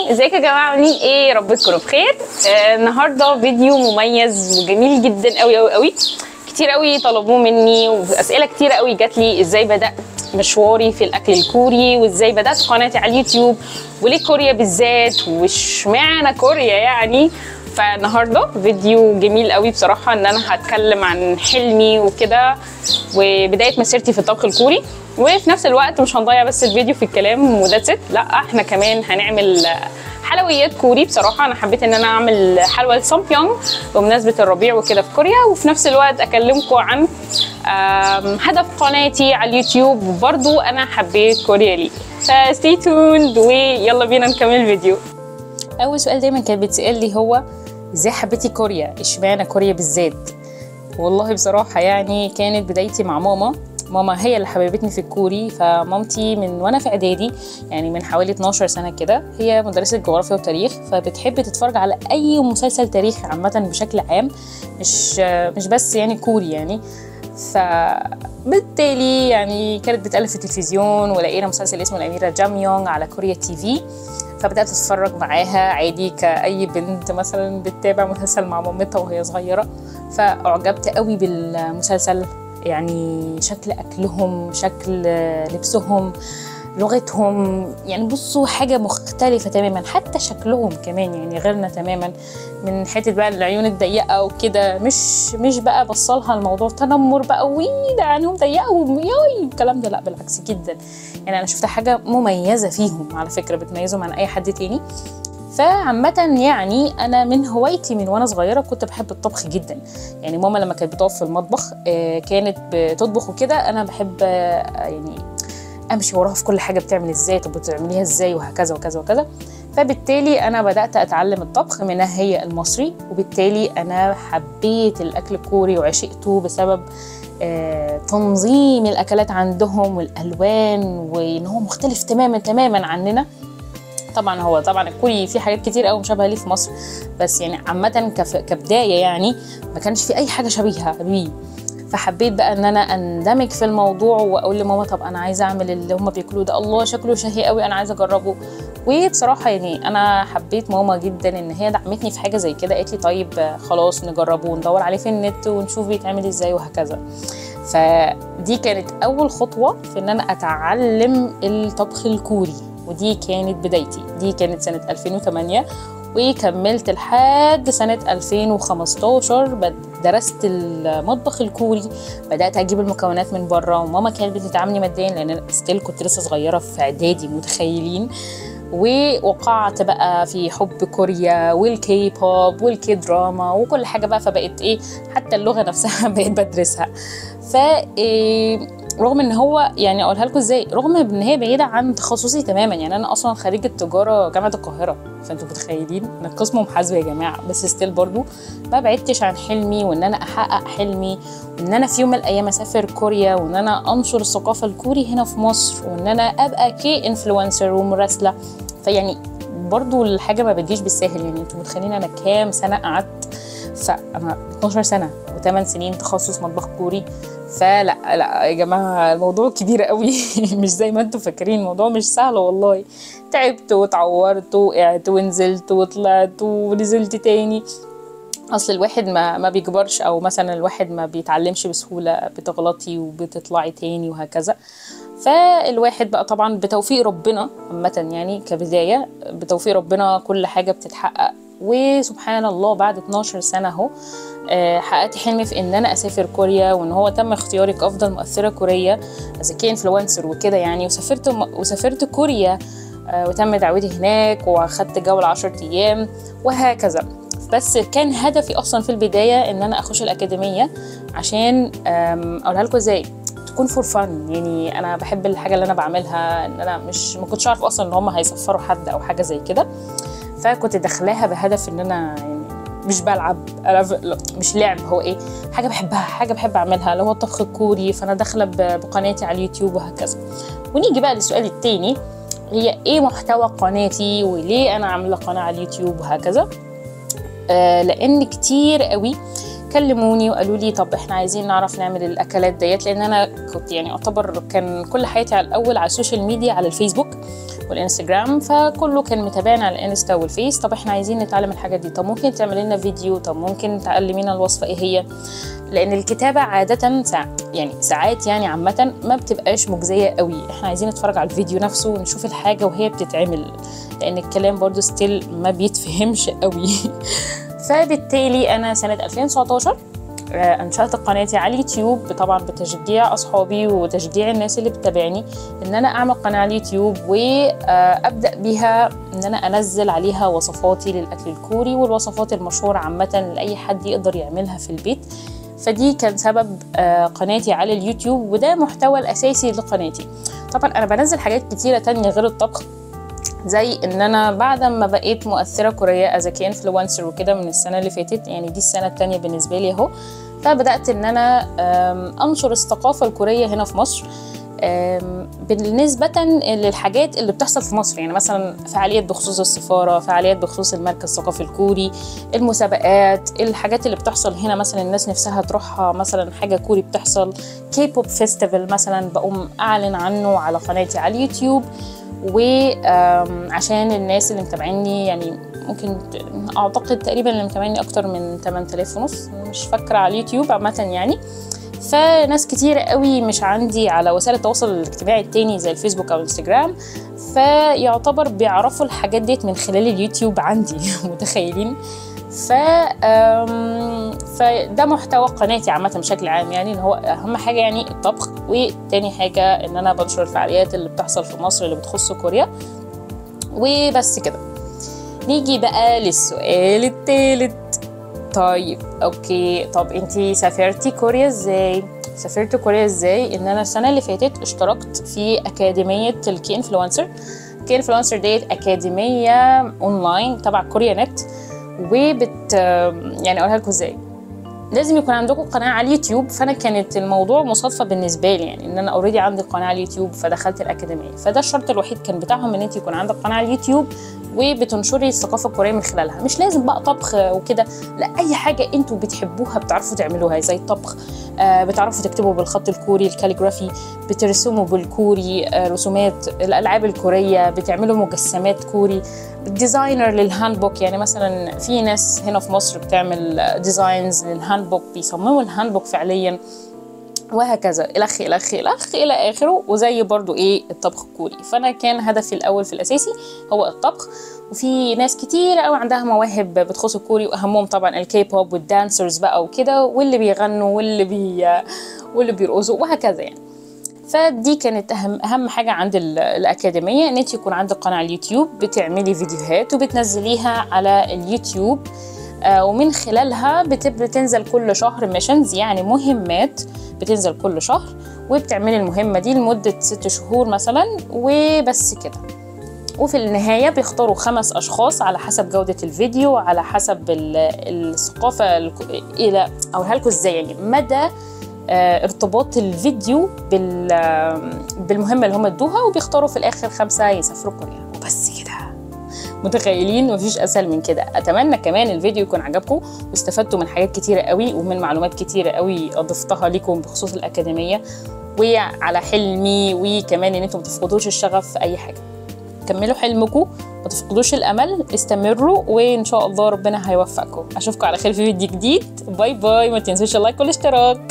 ازيك يا جماعه عاملين ايه رب تكونوا بخير آه النهارده فيديو مميز وجميل جدا قوي قوي قوي كتير قوي طلبوه مني واسئله كتير قوي جات لي ازاي بدات مشواري في الاكل الكوري وازاي بدات قناتي على اليوتيوب وليه كوريا بالذات واشمعنى كوريا يعني فالنهارده فيديو جميل قوي بصراحه ان انا هتكلم عن حلمي وكده وبدايه مسيرتي في الطبخ الكوري وفي نفس الوقت مش هنضيع بس الفيديو في الكلام وذاتس ات لا احنا كمان هنعمل حلويات كوري بصراحه انا حبيت ان انا اعمل حلوى السامبيونج بمناسبه الربيع وكده في كوريا وفي نفس الوقت اكلمكم عن هدف قناتي على اليوتيوب وبرضو انا حبيت كوريا ليه فستي توند ويلا بينا نكمل الفيديو اول سؤال دايما كان بيتسال لي هو ازاي حبيتي كوريا اشمعنى كوريا بالذات والله بصراحه يعني كانت بدايتي مع ماما ماما هي اللي حببتني في الكوري فمامتي من وانا في اعدادي يعني من حوالي 12 سنه كده هي مدرسه جغرافيا وتاريخ فبتحب تتفرج على اي مسلسل تاريخي عامه بشكل عام مش مش بس يعني كوري يعني فبالتالي يعني كانت بتألف في التلفزيون ولقينا مسلسل اسمه الأميرة جاميونج على كوريا تي في فبدأت أتفرج معاها عادي كأي بنت مثلا بتتابع مسلسل مع مامتها وهي صغيرة فأعجبت قوي بالمسلسل يعني شكل أكلهم شكل لبسهم لغتهم يعني بصوا حاجة مختلفة تماما حتى شكلهم كمان يعني غيرنا تماما من حتة بقى العيون الضيقة وكده مش مش بقى بصلها الموضوع تنمر بقى وي ده عينهم ضيقة وياي الكلام ده لا بالعكس جدا يعني أنا شفتها حاجة مميزة فيهم على فكرة بتميزهم عن أي حد تاني فعامة يعني أنا من هوايتي من وأنا صغيرة كنت بحب الطبخ جدا يعني ماما لما كانت بتقف في المطبخ كانت بتطبخ وكده أنا بحب يعني امشي وراها في كل حاجه بتعمل ازاي طب بتعمليها ازاي وهكذا وكذا وكذا فبالتالي انا بدات اتعلم الطبخ منها هي المصري وبالتالي انا حبيت الاكل الكوري وعشقته بسبب آه تنظيم الاكلات عندهم والالوان وان هو مختلف تماما تماما عننا طبعا هو طبعا الكوري في حاجات كتير قوي مشابهه ليه في مصر بس يعني عامه كبدايه يعني ما كانش في اي حاجه شبيهه بيه فحبيت بقى ان انا اندمج في الموضوع واقول لماما طب انا عايزه اعمل اللي هم بياكلوه ده الله شكله شهي قوي انا عايزه اجربه وبصراحه يعني انا حبيت ماما جدا ان هي دعمتني في حاجه زي كده قالت لي طيب خلاص نجربه وندور عليه في النت ونشوف بيتعمل ازاي وهكذا فدي كانت اول خطوه في ان انا اتعلم الطبخ الكوري ودي كانت بدايتي دي كانت سنه 2008 وكملت لحد سنة 2015 درست المطبخ الكوري بدأت أجيب المكونات من بره وماما كانت بتدعمني ماديا لأن أنا ستيل كنت لسه صغيرة في إعدادي متخيلين ووقعت بقى في حب كوريا والكي بوب والكي دراما وكل حاجة بقى فبقت إيه حتى اللغة نفسها بقيت بدرسها ف رغم ان هو يعني اقولها لكم ازاي رغم ان هي بعيده عن تخصصي تماما يعني انا اصلا خريجه تجاره جامعه القاهره فانتوا متخيلين انا قسم محاسبه يا جماعه بس ستيل برضو ما بعدتش عن حلمي وان انا احقق حلمي وان انا في يوم من الايام اسافر كوريا وان انا انشر الثقافه الكوري هنا في مصر وان انا ابقى كي انفلونسر ومراسله فيعني برضو الحاجه ما بتجيش بالساهل يعني انتوا متخيلين انا كام سنه قعدت فانا 12 سنه و8 سنين تخصص مطبخ كوري فلا لا يا جماعه الموضوع كبير قوي مش زي ما انتم فاكرين الموضوع مش سهل والله تعبت واتعورت وقعت ونزلت وطلعت ونزلت تاني اصل الواحد ما ما بيكبرش او مثلا الواحد ما بيتعلمش بسهوله بتغلطي وبتطلعي تاني وهكذا فالواحد بقى طبعا بتوفيق ربنا عامه يعني كبدايه بتوفيق ربنا كل حاجه بتتحقق وسبحان الله بعد 12 سنه اهو حققت حلمي في ان انا اسافر كوريا وان هو تم اختياري كافضل مؤثره كوريه از كي انفلونسر وكده يعني وسافرت وسافرت كوريا وتم دعوتي هناك واخدت جوله 10 ايام وهكذا بس كان هدفي اصلا في البدايه ان انا اخش الاكاديميه عشان اقولها لكم ازاي تكون فور فن يعني انا بحب الحاجه اللي انا بعملها ان انا مش ما كنتش اعرف اصلا ان هم هيسفروا حد او حاجه زي كده فكنت داخلاها بهدف ان انا يعني مش بلعب انا مش لعب هو ايه حاجه بحبها حاجه بحب اعملها اللي هو الطبخ الكوري فانا داخله بقناتي على اليوتيوب وهكذا ونيجي بقى للسؤال التاني هي ايه محتوى قناتي وليه انا عامله قناه على اليوتيوب وهكذا آه لان كتير قوي كلموني وقالوا لي طب احنا عايزين نعرف نعمل الاكلات ديت لان انا كنت يعني اعتبر كان كل حياتي على الاول على السوشيال ميديا على الفيسبوك والانستجرام فكله كان متابعنا على الانستا والفيس طب احنا عايزين نتعلم الحاجات دي طب ممكن تعملي لنا فيديو طب ممكن تعلمينا الوصفه ايه هي لان الكتابه عاده ساعة يعني ساعات يعني عامه ما بتبقاش مجزيه قوي احنا عايزين نتفرج على الفيديو نفسه ونشوف الحاجه وهي بتتعمل لان الكلام برضو ستيل ما بيتفهمش قوي فبالتالي انا سنه 2019 انشات قناتي على اليوتيوب طبعا بتشجيع اصحابي وتشجيع الناس اللي بتتابعني ان انا اعمل قناه على اليوتيوب وابدا بيها ان انا انزل عليها وصفاتي للاكل الكوري والوصفات المشهوره عامه لاي حد يقدر يعملها في البيت فدي كان سبب قناتي على اليوتيوب وده محتوى الاساسي لقناتي طبعا انا بنزل حاجات كتيره تانية غير الطبخ زي ان انا بعد ما بقيت مؤثره كوريه از انفلونسر وكده من السنه اللي فاتت يعني دي السنه التانية بالنسبه لي اهو فبدات ان انا انشر الثقافه الكوريه هنا في مصر بالنسبة للحاجات اللي بتحصل في مصر يعني مثلا فعاليات بخصوص السفارة فعاليات بخصوص المركز الثقافي الكوري المسابقات الحاجات اللي بتحصل هنا مثلا الناس نفسها تروحها مثلا حاجة كوري بتحصل كي بوب فيستيفال مثلا بقوم أعلن عنه على قناتي على اليوتيوب وعشان الناس اللي متابعيني يعني ممكن اعتقد تقريبا اللي متابعيني اكتر من 8000 ونص مش فاكره على اليوتيوب عامه يعني فناس كتير قوي مش عندي على وسائل التواصل الاجتماعي التاني زي الفيسبوك او الانستجرام فيعتبر بيعرفوا الحاجات ديت من خلال اليوتيوب عندي متخيلين ف فده محتوى قناتي عامه بشكل عام يعني ان هو اهم حاجه يعني الطبخ وتاني حاجه ان انا بنشر الفعاليات اللي بتحصل في مصر اللي بتخص كوريا وبس كده نيجي بقى للسؤال التالت طيب اوكي طب انتي سافرتي كوريا ازاي سافرت كوريا ازاي ان انا السنه اللي فاتت اشتركت في اكاديميه الكي انفلونسر الكي انفلونسر ديت اكاديميه اونلاين تبع كوريا نت وبت يعني اقولها لكم ازاي لازم يكون عندكم قناه على اليوتيوب فانا كانت الموضوع مصادفه بالنسبه لي يعني ان انا اوريدي عندي قناه على اليوتيوب فدخلت الاكاديميه فده الشرط الوحيد كان بتاعهم ان انت يكون عندك قناه على اليوتيوب وبتنشري الثقافه الكوريه من خلالها مش لازم بقى طبخ وكده لا اي حاجه انتوا بتحبوها بتعرفوا تعملوها زي الطبخ آه بتعرفوا تكتبوا بالخط الكوري الكاليجرافي بترسموا بالكوري آه رسومات الالعاب الكوريه بتعملوا مجسمات كوري ديزاينر للهاند بوك يعني مثلا في ناس هنا في مصر بتعمل ديزاينز للهاند بوك بيصمموا الهاند بوك فعليا وهكذا الخ الخ الخ الى اخره وزي برضو ايه الطبخ الكوري فانا كان هدفي الاول في الاساسي هو الطبخ وفي ناس كتير قوي عندها مواهب بتخص الكوري واهمهم طبعا الكي بوب والدانسرز بقى وكده واللي بيغنوا واللي بي واللي بيرقصوا وهكذا يعني فدي كانت اهم اهم حاجه عند الاكاديميه ان انت يكون عندك قناه على اليوتيوب بتعملي فيديوهات وبتنزليها على اليوتيوب آه ومن خلالها بتنزل كل شهر ميشنز يعني مهمات بتنزل كل شهر وبتعملي المهمة دي لمدة ست شهور مثلا وبس كده وفي النهاية بيختاروا خمس أشخاص على حسب جودة الفيديو على حسب الثقافة إلى أقولها لكم إزاي يعني مدى آه ارتباط الفيديو بال بالمهمة اللي هم ادوها وبيختاروا في الآخر خمسة يسافروا كوريا وبس كده متخيلين مفيش اسهل من كده اتمنى كمان الفيديو يكون عجبكم واستفدتوا من حاجات كتيره قوي ومن معلومات كتيره قوي اضفتها لكم بخصوص الاكاديميه وعلى حلمي وكمان ان انتم ما تفقدوش الشغف في اي حاجه كملوا حلمكم ما تفقدوش الامل استمروا وان شاء الله ربنا هيوفقكم اشوفكم على خير في فيديو جديد باي باي ما تنسوش اللايك والاشتراك